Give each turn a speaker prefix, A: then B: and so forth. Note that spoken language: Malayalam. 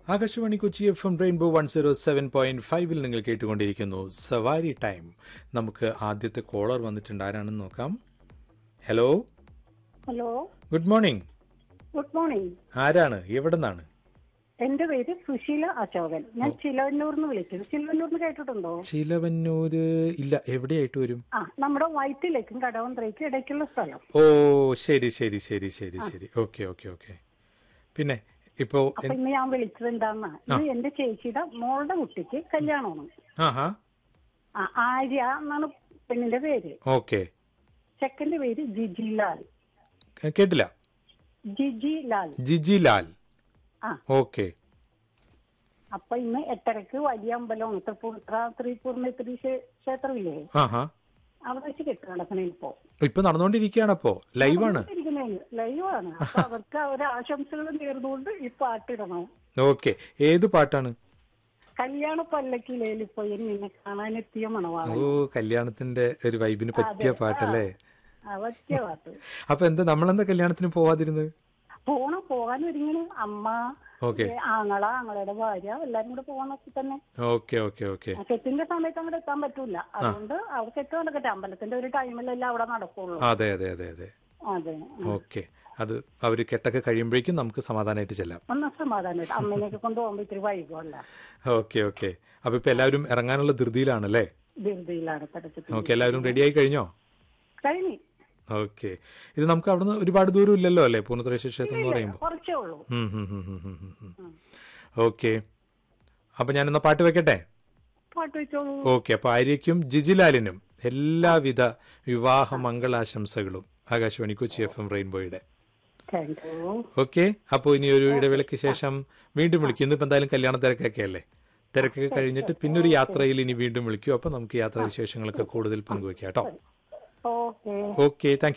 A: Akashvani Kochi F M rainbow one zero seven point ഫൈവിൽ നിങ്ങൾ കേട്ടുകൊണ്ടിരിക്കുന്നു സവാരി ടൈം നമുക്ക് ആദ്യത്തെ കോളർ വന്നിട്ടുണ്ട് ആരാണെന്ന് നോക്കാം hello
B: hello
A: good morning
B: good morning
A: ആരാണ് എവിടെ നിന്നാണ്
B: എന്റെ പേര് സുശീല അശോകൻ ഞാൻ ചിലവന്നൂർന്ന് വിളിച്ചത് ചിലവന്നൂർന്ന് കേട്ടിട്ടുണ്ടോ
A: ചിലവന്നൂര് ഇല്ല എവിടെയായിട്ട് വരും
B: ആ നമ്മുടെ വയറ്റിലേക്കും കടവന്ത്രയ്ക്കും ഇടയ്ക്കുള്ള സ്ഥലം
A: ഓ ശരി ശരി ശരി ശരി ശരി ഓക്കെ ഓക്കെ ഓക്കെ പിന്നെ ഇപ്പോ
B: അപ്പൊ ഇന്ന് ഞാൻ വിളിച്ചത് എന്താന്നാ ഇത് എന്റെ ചേച്ചിയുടെ മോളുടെ കുട്ടിക്ക് കല്യാണമാണ്
A: ആഹാ
B: ആ ആര്യ എന്നാണ് പെണ്ണിന്റെ പേര്
A: ഓക്കെ
B: ചെക്കന്റെ പേര് ജിജി ലാൽ
A: കേട്ടില്ല
B: ജിജി ലാൽ
A: ജിജി ലാൽ
B: ആ
A: ഓക്കെ
B: അപ്പൊ ഇന്ന് എട്ടരക്ക് വലിയ അമ്പലമാണ് തൃപ്പൂണിത്ര ത്രിപൂർണേത്രി ക്ഷേത്രമില്ലേ
A: ആഹാ
B: അവിടെ വെച്ച് കെട്ട് നടക്കണേ ഇപ്പോ
A: ഇപ്പൊ നടന്നുകൊണ്ടിരിക്കുകയാണ് അപ്പോ ലൈവാണ്
B: ലൈവാണ് അപ്പൊ അവർക്ക് അവരെ ആശംസകൾ നേർന്നുകൊണ്ട് ഈ പാട്ടിടണം
A: ഓക്കെ ഏത് പാട്ടാണ്
B: കല്യാണ പല്ലക്കിലേലിപ്പോയി നിന്നെ കാണാനെത്തിയ മണവാളൻ
A: ഓ കല്യാണത്തിന്റെ ഒരു വൈബിന് പറ്റിയ പാട്ടല്ലേ
B: ആ, പറ്റിയ പാട്ട്
A: അപ്പൊ എന്താ നമ്മളെന്താ കല്യാണത്തിന് പോവാതിരുന്നത്
B: പോണം പോകാൻ ഒരുങ്ങണ് അമ്മ
A: ഓക്കെ
B: ഏ, ആങ്ങള ആങ്ങളയുടെ ഭാര്യ എല്ലാരും കൂടെ പോകണൊക്കെ തന്നെ
A: ഓക്കെ ഓക്കെ ഓക്കെ
B: ആ, കെട്ടിന്റെ സമയത്ത് അങ്ങോട്ട് എത്താൻ പറ്റൂല അതുകൊണ്ട് അവിടെ കെട്ട് നടക്കട്ടെ അമ്പലത്തിന്റെ ഒരു ടൈമിലല്ലേ അവിടെ നടക്കുള്ളൂ
A: അതെ അതെ അതെ അതെ
B: അതെ
A: ഓക്കെ അത് അവര് കെട്ടൊക്കെ കഴിയുമ്പോഴേക്കും നമുക്ക് സമാധാനമായിട്ട് ചെല്ലാം
B: ഒന്ന് സമാധാനമായിട്ട് അമ്മേനെയൊക്കെ കൊണ്ടുപോകുമ്പോ ഇത്തിരി വൈകുമല്ല
A: ഓക്കെ ഓക്കെ അപ്പൊ ഇപ്പൊ എല്ലാവരും ഇറങ്ങാനുള്ള ധൃതിയിലാണല്ലേ
B: ധൃതിയിലാണ് തടച്ചിട്ട്
A: ഓക്കെ എല്ലാവരും റെഡിയായി കഴിഞ്ഞോ
B: കഴിഞ്ഞു
A: ഓക്കെ ഇത് നമുക്ക് അവിടുന്ന് ഒരുപാട് ദൂരം ഇല്ലല്ലോ അല്ലേ പൂർണ്ണത്രേശ്വര ക്ഷേത്രം എന്ന് പറയുമ്പോൾ
B: കുറച്ചേ ഉള്ളൂ
A: ഓക്കെ അപ്പൊ ഞാൻ എന്നാ പാട്ട് വെക്കട്ടെ
B: പാട്ട് വെച്ചോളൂ
A: ഓക്കെ അപ്പൊ ആര്യയ്ക്കും ജിജിലാലിനും എല്ലാവിധ വിവാഹ മംഗളാശംസകളും ആകാശവാണി കൊച്ചി എഫ് എം റെയിൻബോയുടെ
B: താങ്ക് യു
A: ഓക്കെ അപ്പോൾ ഇനി ഒരു ഇടവേളയ്ക്ക് ശേഷം വീണ്ടും വിളിക്കും ഇന്നിപ്പോൾ എന്തായാലും കല്യാണ തിരക്കൊക്കെ അല്ലേ തിരക്കൊക്കെ കഴിഞ്ഞിട്ട് പിന്നെ ഒരു യാത്രയിൽ ഇനി വീണ്ടും വിളിക്കും അപ്പോൾ നമുക്ക് യാത്രാ വിശേഷങ്ങളൊക്കെ കൂടുതൽ പങ്കുവെക്കാം കേട്ടോ
B: ഓക്കെ
A: ഓക്കെ താങ്ക്